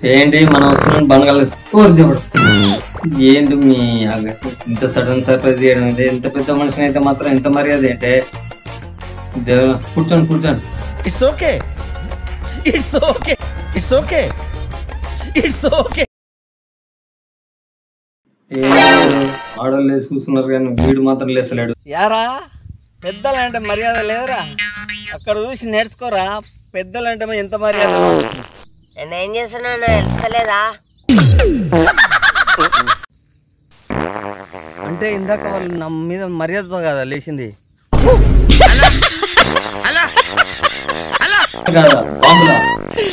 ఏంటి మనం వస్తున్నాం బండగల కోరి దేవుడు ఏంటి మీ ఆగ- ఇంత సడన్ సర్ప్రైజ్ చేయడం ఇది ఎంత పెద్ద మనిషిని అయితే మాత్రం ఎంత మర్యాద ఏంటే దేవుడు కూర్చోండి కూర్చోండి it's okay it's okay it's okay it's okay ఏంటి ఆడవాళ్ళు లేచి కూర్చున్నారు కానీ వీడు మాత్రం లేసలేడు యారా పెద్దలంటే మర్యాద లేదురా అక్కడ చూసి నేర్చుకోరా పెద్దలంటే ఎంత మర్యాద నేను ఏం చేస్తున్నానో తెలుస్తలేదా అంటే ఇందాక వాళ్ళు నా మీద మర్యాదతో కదా లేచింది కాదా బాంబులా